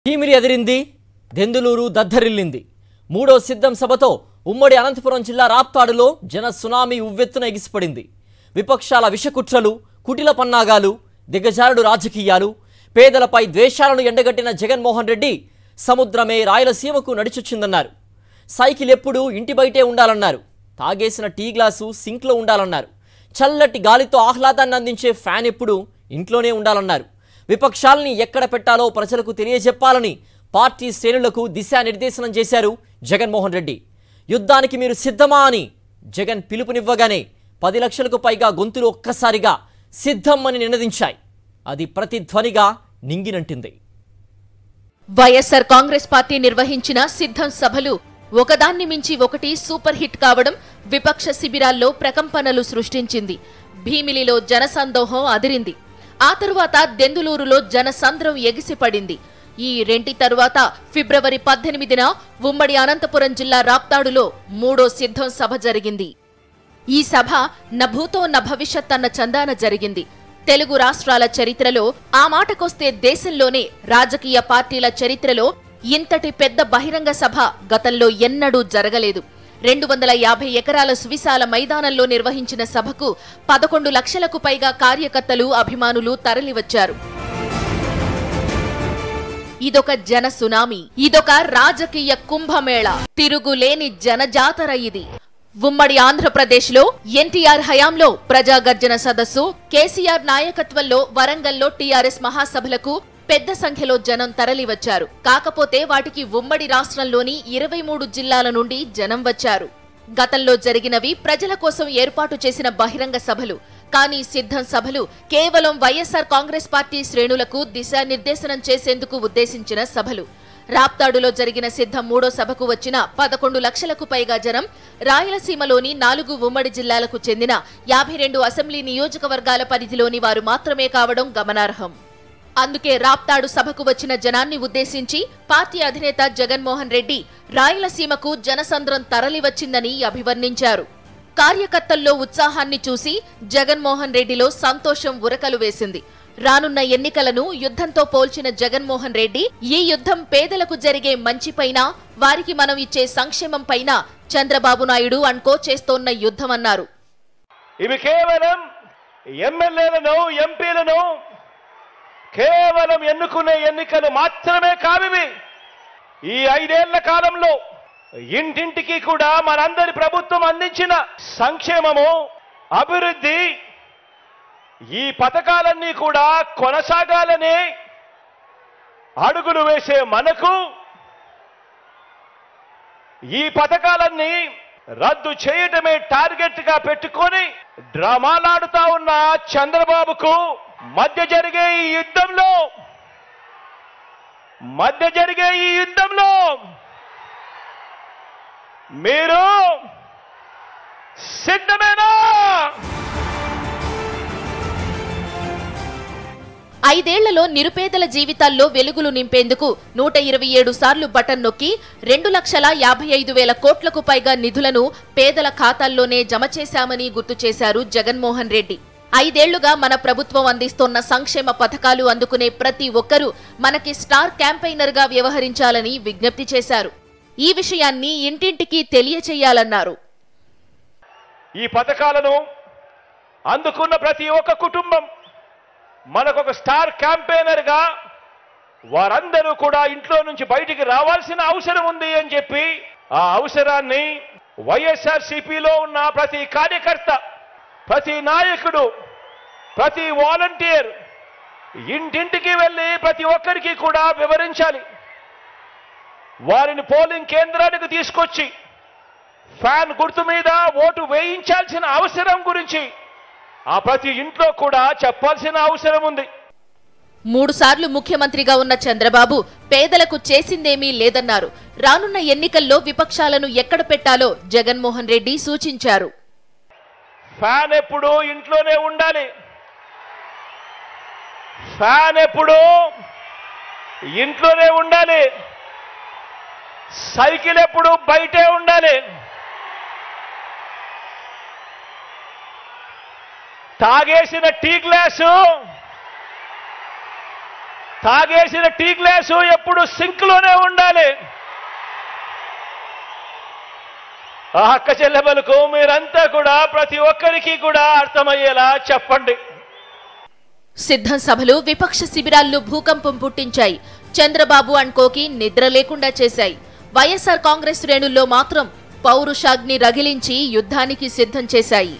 కీమిరి ఎదిరింది దెందులూరు దద్దరిల్లింది మూడో సిద్ధం సభతో ఉమ్మడి అనంతపురం జిల్లా రాప్తాడులో జన సునామీ ఉవ్వెత్తున ఎగిసిపడింది విపక్షాల విషకుట్రలు కుటిల పన్నాగాలు దిగజారుడు రాజకీయాలు పేదలపై ద్వేషాలను ఎండగట్టిన జగన్మోహన్ రెడ్డి సముద్రమే రాయలసీమకు నడిచొచ్చిందన్నారు సైకిల్ ఎప్పుడూ ఇంటి బయటే ఉండాలన్నారు తాగేసిన టీ గ్లాసు సింక్లో ఉండాలన్నారు చల్లటి గాలితో ఆహ్లాదాన్ని అందించే ఫ్యాన్ ఎప్పుడు ఇంట్లోనే ఉండాలన్నారు విపక్షాలని ఎక్కడ పెట్టాలో ప్రజలకు తెలియజెప్పాలని పార్టీ శ్రేణులకు దిశానిర్దేశనం చేశారు జగన్మోహన్ రెడ్డి యుద్ధానికి మీరు సిద్ధమా అని జగన్ పిలుపునివ్వగానే పది లక్షలకు పైగా గొంతులు ఒక్కసారిగా సిద్ధం అని నినదించాయి అది ప్రతిధ్వనిగా నింగినంటింది వైఎస్సార్ కాంగ్రెస్ పార్టీ నిర్వహించిన సిద్ధం సభలు ఒకదాన్ని మించి ఒకటి సూపర్ హిట్ కావడం విపక్ష శిబిరాల్లో ప్రకంపనలు సృష్టించింది భీమిలిలో జనసందోహం అదిరింది ఆ తరువాత దెందులూరులో జనసంద్రం ఎగిసిపడింది ఈ రెంటి తరువాత ఫిబ్రవరి పద్దెనిమిదిన ఉమ్మడి అనంతపురం జిల్లా రాప్తాడులో మూడో సిద్ధం సభ జరిగింది ఈ సభ న భూతో న భవిష్యత్ అన్న చందాన జరిగింది తెలుగు రాష్ట్రాల చరిత్రలో ఆ మాటకొస్తే దేశంలోనే రాజకీయ పార్టీల చరిత్రలో ఇంతటి పెద్ద బహిరంగ సభ గతంలో ఎన్నడూ జరగలేదు రెండు వందల యాభై ఎకరాల సువిశాల మైదానంలో నిర్వహించిన సభకు పదకొండు లక్షలకు పైగా కార్యకర్తలు అభిమానులు తరలివచ్చారు ఇదొక జన సునామీ ఇదొక రాజకీయ కుంభమేళ తిరుగులేని జనజాతర ఇది ఉమ్మడి ఆంధ్రప్రదేశ్లో ఎన్టీఆర్ హయాంలో ప్రజాగర్జన సదస్సు కేసీఆర్ నాయకత్వంలో వరంగల్లో టీఆర్ఎస్ మహాసభలకు పెద్ద సంఖ్యలో జనం తరలివచ్చారు కాకపోతే వాటికి ఉమ్మడి రాష్ట్రంలోని ఇరవై మూడు జిల్లాల నుండి జనం వచ్చారు గతంలో జరిగినవి ప్రజల కోసం ఏర్పాటు చేసిన బహిరంగ సభలు కానీ సిద్ధం సభలు కేవలం వైఎస్సార్ కాంగ్రెస్ పార్టీ శ్రేణులకు దిశానిర్దేశనం చేసేందుకు ఉద్దేశించిన సభలు రాప్తాడులో జరిగిన సిద్ధం మూడో సభకు వచ్చిన పదకొండు లక్షలకు పైగా జనం రాయలసీమలోని నాలుగు ఉమ్మడి జిల్లాలకు చెందిన యాభై రెండు అసెంబ్లీ నియోజకవర్గాల పరిధిలోని వారు మాత్రమే కావడం గమనార్హం అందుకే రాప్తాడు సభకు వచ్చిన జనాన్ని ఉద్దేశించి పార్టీ అధినేత జగన్మోహన్ రెడ్డి రాయలసీమకు జనసంద్రం తరలివచ్చిందని అభివర్ణించారు కార్యకర్తల్లో ఉత్సాహాన్ని చూసి జగన్మోహన్ రెడ్డిలో సంతోషం ఉరకలు వేసింది రానున్న ఎన్నికలను యుద్ధంతో పోల్చిన జగన్మోహన్ రెడ్డి ఈ యుద్ధం పేదలకు జరిగే మంచిపైన వారికి మనం ఇచ్చే సంక్షేమం పైన చంద్రబాబు నాయుడు అన్కో చేస్తోన్న యుద్ధమన్నారు ఇవి కేవలం ఎమ్మెల్యేలను ఎంపీలను కేవలం ఎన్నుకునే ఎన్నికలు మాత్రమే కావివి ఈ ఐదేళ్ల కాలంలో ఇంటింటికి కూడా మనందరి ప్రభుత్వం అందించిన సంక్షేమము అభివృద్ధి ఈ పథకాలన్నీ కూడా కొనసాగాలని అడుగులు వేసే మనకు ఈ పథకాలన్నీ రద్దు చేయటమే టార్గెట్ గా పెట్టుకొని డ్రామాలాడుతా ఉన్న చంద్రబాబుకు మధ్య జరిగే ఈ యుద్ధంలో మధ్య జరిగే ఈ యుద్ధంలో మీరు సిద్ధమేనా ఐదేళ్లలో నిరుపేదల జీవితాల్లో వెలుగులు నింపేందుకు నూట ఇరవై ఏడు సార్లు బటన్ నొక్కి రెండు లక్షల యాభై ఐదు వేల కోట్లకు పైగా నిధులను పేదల ఖాతాల్లోనే జమ చేశామని గుర్తు చేశారు జగన్మోహన్ రెడ్డి ఐదేళ్లుగా మన ప్రభుత్వం అందిస్తోన్న సంక్షేమ పథకాలు అందుకునే ప్రతి ఒక్కరూ మనకి స్టార్ క్యాంపెయినర్ గా వ్యవహరించాలని విజ్ఞప్తి చేశారు ఈ విషయాన్ని ఇంటింటికి తెలియచేయాలన్నారు ఈ పథకాలను అందుకున్న ప్రతి ఒక్క కుటుంబం మనకొక స్టార్ క్యాంపెయినర్ గా వారందరూ కూడా ఇంట్లో నుంచి బయటికి రావాల్సిన అవసరం ఉంది అని చెప్పి ఆ అవసరాన్ని వైఎస్ఆర్ సిపిలో ఉన్న ప్రతి కార్యకర్త ప్రతి నాయకుడు ప్రతి వాలంటీర్ ఇంటింటికి వెళ్ళి ప్రతి ఒక్కరికి కూడా వివరించాలి వారిని పోలింగ్ కేంద్రానికి తీసుకొచ్చి ఫ్యాన్ గుర్తు మీద ఓటు వేయించాల్సిన అవసరం గురించి ఆ ప్రతి ఇంట్లో కూడా చెప్పాల్సిన అవసరం ఉంది మూడు సార్లు ముఖ్యమంత్రిగా ఉన్న చంద్రబాబు పేదలకు చేసిందేమీ లేదన్నారు రానున్న ఎన్నికల్లో విపక్షాలను ఎక్కడ పెట్టాలో జగన్మోహన్ రెడ్డి సూచించారు ఫ్యాన్ ఎప్పుడు ఇంట్లోనే ఉండాలి ఫ్యాన్ ఎప్పుడు ఇంట్లోనే ఉండాలి సైకిల్ ఎప్పుడు బయటే ఉండాలి తాగేసిన టీ గ్లాసు తాగేసిన టీ గ్లాసు ఎప్పుడు సింక్ లోనే ఉండాలి ఆ అక్క చెల్లెమ్మలకు మీరంతా కూడా ప్రతి ఒక్కరికి కూడా అర్థమయ్యేలా చెప్పండి సిద్ధం సభలు విపక్ష శిబిరాల్లో భూకంపం పుట్టించాయి చంద్రబాబు అండ్ కోకి నిద్ర లేకుండా చేశాయి వైఎస్ఆర్ కాంగ్రెస్ శ్రేణుల్లో మాత్రం పౌరుషాగ్ని రగిలించి యుద్ధానికి సిద్ధం చేశాయి